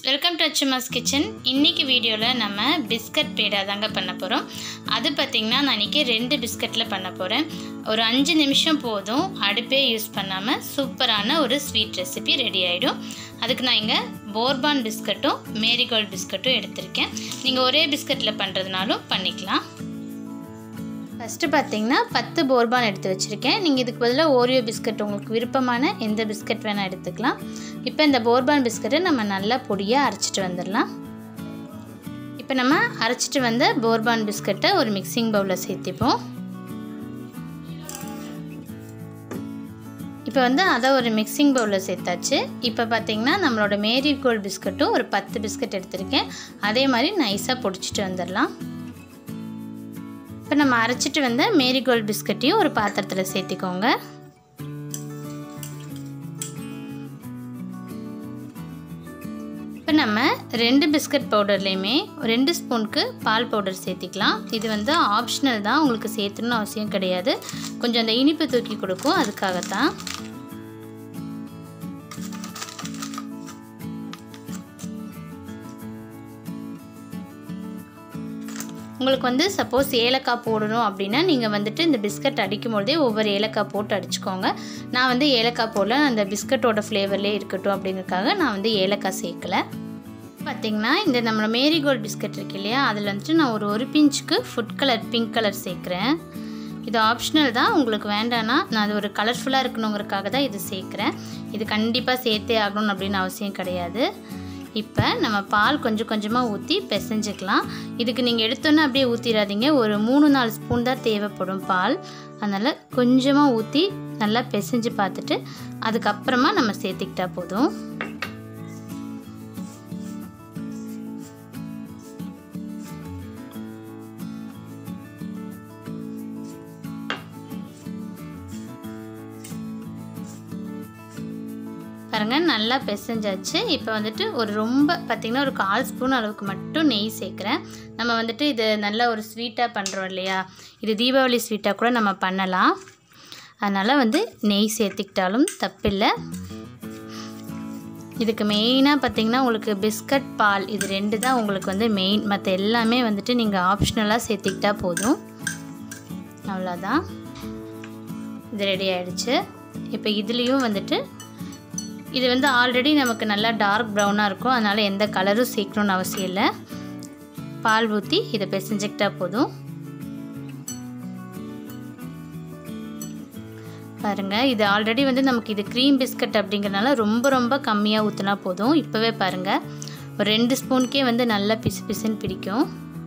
welcome to Achuma's kitchen இன்றைக்கி வீடியோவில் நம்ம பிஸ்கட் பேடா தாங்க பண்ண போகிறோம் அது பார்த்திங்கன்னா நான் இன்றைக்கி ரெண்டு பிஸ்கட்டில் பண்ண போகிறேன் ஒரு அஞ்சு நிமிஷம் போதும் அடுப்பே யூஸ் பண்ணாமல் சூப்பரான ஒரு ஸ்வீட் ரெசிபி ரெடி ஆகிடும் அதுக்கு நான் இங்கே போர்பான் பிஸ்கட்டும் மேரிகோல்டு பிஸ்கட்டும் எடுத்திருக்கேன் நீங்கள் ஒரே பிஸ்கட்டில் பண்ணுறதுனாலும் பண்ணிக்கலாம் ஃபஸ்ட்டு பார்த்தீங்கன்னா பத்து போர்பான் எடுத்து வச்சுருக்கேன் நீங்கள் இதுக்கு பதிலாக ஓரியோ பிஸ்கட் உங்களுக்கு விருப்பமான எந்த பிஸ்கட் வேணால் எடுத்துக்கலாம் இப்போ இந்த போர்பான் பிஸ்கட்டை நம்ம நல்லா பொடியாக அரைச்சிட்டு வந்துடலாம் இப்போ நம்ம அரைச்சிட்டு வந்த போர்பான் பிஸ்கட்டை ஒரு மிக்சிங் பவுலில் சேர்த்திப்போம் இப்போ வந்து அதை ஒரு மிக்சிங் பவுலில் சேர்த்தாச்சு இப்போ பார்த்தீங்கன்னா நம்மளோட மேரி கோல்டு பிஸ்கட்டும் ஒரு பத்து பிஸ்கட் எடுத்திருக்கேன் அதே மாதிரி நைஸாக பொடிச்சிட்டு வந்துடலாம் இப்போ நம்ம அரைச்சிட்டு வந்த மேரிகோல்டு பிஸ்கட்டையும் ஒரு பாத்திரத்தில் சேர்த்திக்கோங்க இப்போ நம்ம ரெண்டு பிஸ்கட் பவுடர்லேயுமே ரெண்டு ஸ்பூனுக்கு பால் பவுடர் சேர்த்திக்கலாம் இது வந்து ஆப்ஷனல் தான் உங்களுக்கு சேர்த்துணுன்னு அவசியம் கிடையாது கொஞ்சம் அந்த இனிப்பு தூக்கி கொடுக்கும் அதுக்காகத்தான் உங்களுக்கு வந்து சப்போஸ் ஏலக்காய் போடணும் அப்படின்னா நீங்கள் வந்துட்டு இந்த பிஸ்கட் அடிக்கும் பொழுதே ஒவ்வொரு ஏலக்காய் போட்டு அடிச்சுக்கோங்க நான் வந்து ஏலக்காய் போடல அந்த பிஸ்கட்டோட ஃப்ளேவர்லேயே இருக்கட்டும் அப்படிங்கிறதுக்காக நான் வந்து ஏலக்காய் சேர்க்கலை பார்த்திங்கன்னா இந்த நம்ம மேரிகோல்டு பிஸ்கட் இருக்கு இல்லையா அதில் வந்துட்டு நான் ஒரு ஒரு பிஞ்சுக்கு ஃபுட் கலர் பிங்க் கலர் சேர்க்குறேன் இது ஆப்ஷனல் தான் உங்களுக்கு வேண்டான்னா நான் அது ஒரு கலர்ஃபுல்லாக இருக்கணுங்கிறதுக்காக தான் இது சேர்க்குறேன் இது கண்டிப்பாக சேர்த்தே ஆகணும் அப்படின்னு அவசியம் கிடையாது இப்போ நம்ம பால் கொஞ்சம் கொஞ்சமாக ஊற்றி பிசைஞ்சிக்கலாம் இதுக்கு நீங்கள் எடுத்தோன்னே அப்படியே ஊற்றிடாதீங்க ஒரு மூணு நாலு ஸ்பூன் தான் தேவைப்படும் பால் அதனால் கொஞ்சமாக ஊற்றி நல்லா பிசைஞ்சு பார்த்துட்டு அதுக்கப்புறமா நம்ம சேர்த்துக்கிட்டா போதும் பாருங்கள் நல்லா பிசைஞ்சாச்சு இப்போ வந்துட்டு ஒரு ரொம்ப பார்த்திங்கன்னா ஒரு கால் ஸ்பூன் அளவுக்கு மட்டும் நெய் சேர்க்குறேன் நம்ம வந்துட்டு இது நல்ல ஒரு ஸ்வீட்டாக பண்ணுறோம் இல்லையா இது தீபாவளி ஸ்வீட்டாக கூட நம்ம பண்ணலாம் அதனால் வந்து நெய் சேர்த்துக்கிட்டாலும் தப்பில்லை இதுக்கு மெயினாக பார்த்திங்கன்னா உங்களுக்கு பிஸ்கட் பால் இது ரெண்டு தான் உங்களுக்கு வந்து மெயின் மற்ற எல்லாமே வந்துட்டு நீங்கள் ஆப்ஷனலாக சேர்த்துக்கிட்டா போதும் அவ்வளோதான் இது ரெடி ஆகிடுச்சு இப்போ இதுலேயும் வந்துட்டு இது வந்து ஆல்ரெடி நமக்கு நல்லா டார்க் ப்ரௌனாக இருக்கும் அதனால் எந்த கலரும் சேர்க்கணுன்னு அவசியம் இல்லை பால் ஊற்றி இதை பிசைஞ்சிக்கிட்டா போதும் பாருங்கள் இது ஆல்ரெடி வந்து நமக்கு இது க்ரீம் பிஸ்கட் அப்படிங்கிறனால ரொம்ப ரொம்ப கம்மியாக ஊற்றினா போதும் இப்போவே பாருங்கள் ஒரு ரெண்டு ஸ்பூனுக்கே வந்து நல்லா பிசு பிசுன்னு பிடிக்கும்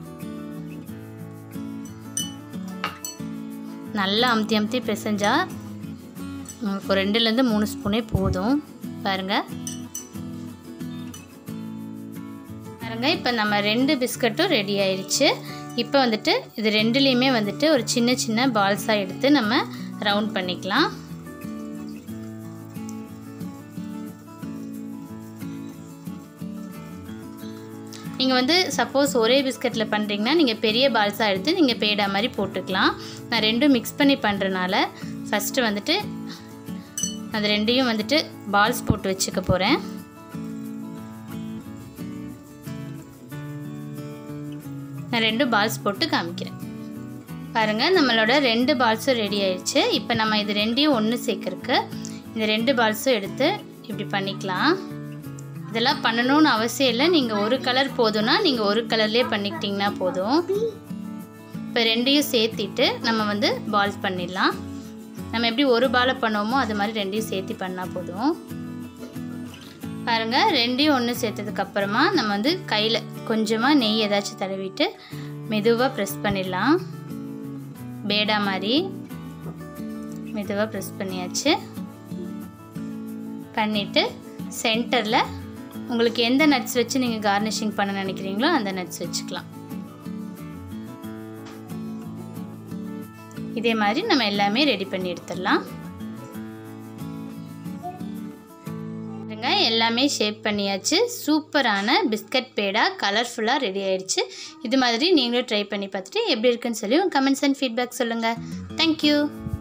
நல்லா அமுத்தி அமுத்தி பிசைஞ்சால் ஒரு ரெண்டுலேருந்து மூணு ஸ்பூனே போதும் பாருங்கள் பாருங்கள் இப்போ நம்ம ரெண்டு பிஸ்கட்டும் ரெடி ஆயிடுச்சு இப்போ வந்துட்டு இது ரெண்டுலேயுமே வந்துட்டு ஒரு சின்ன சின்ன பால்ஸாக எடுத்து நம்ம ரவுண்ட் பண்ணிக்கலாம் நீங்கள் வந்து சப்போஸ் ஒரே பிஸ்கட்டில் பண்ணுறீங்கன்னா நீங்கள் பெரிய பால்ஸாக எடுத்து நீங்கள் பேடா மாதிரி போட்டுக்கலாம் நான் ரெண்டும் மிக்ஸ் பண்ணி பண்ணுறனால ஃபஸ்ட்டு வந்துட்டு அது ரெண்டையும் வந்துட்டு பால்ஸ் போட்டு வச்சுக்க போகிறேன் நான் ரெண்டு பால்ஸ் போட்டு காமிக்கிறேன் பாருங்கள் நம்மளோட ரெண்டு பால்ஸும் ரெடி ஆயிடுச்சு இப்போ நம்ம இது ரெண்டையும் ஒன்று சேர்க்கறக்கு இந்த ரெண்டு பால்ஸும் எடுத்து இப்படி பண்ணிக்கலாம் இதெல்லாம் பண்ணணும்னு அவசியம் இல்லை நீங்கள் ஒரு கலர் போதும்னா நீங்கள் ஒரு கலர்லேயே பண்ணிக்கிட்டிங்கன்னா போதும் இப்போ ரெண்டையும் சேர்த்திட்டு நம்ம வந்து பால்ஸ் பண்ணிடலாம் நம்ம எப்படி ஒரு பாலை பண்ணுவோமோ அது மாதிரி ரெண்டையும் சேர்த்து பண்ணால் போதும் பாருங்கள் ரெண்டையும் ஒன்று சேர்த்ததுக்கப்புறமா நம்ம வந்து கையில் கொஞ்சமாக நெய் ஏதாச்சும் தடவிட்டு மெதுவாக ப்ரெஸ் பண்ணிடலாம் பேடா மாதிரி மெதுவாக ப்ரெஸ் பண்ணியாச்சு பண்ணிவிட்டு சென்டரில் உங்களுக்கு எந்த நட்ஸ் வச்சு நீங்கள் கார்னிஷிங் பண்ண நினைக்கிறீங்களோ அந்த நட்ஸ் வச்சுக்கலாம் இதே மாதிரி நம்ம எல்லாமே ரெடி பண்ணி எடுத்துடலாம் பாருங்க எல்லாமே ஷேப் பண்ணியாச்சு சூப்பரான பிஸ்கட் பேடா கலர்ஃபுல்லாக ரெடி ஆயிடுச்சு இது மாதிரி நீங்களும் ட்ரை பண்ணி பார்த்துட்டு எப்படி இருக்குன்னு சொல்லி உங்கள் கமெண்ட்ஸ் அண்ட் ஃபீட்பேக் சொல்லுங்கள் தேங்க்யூ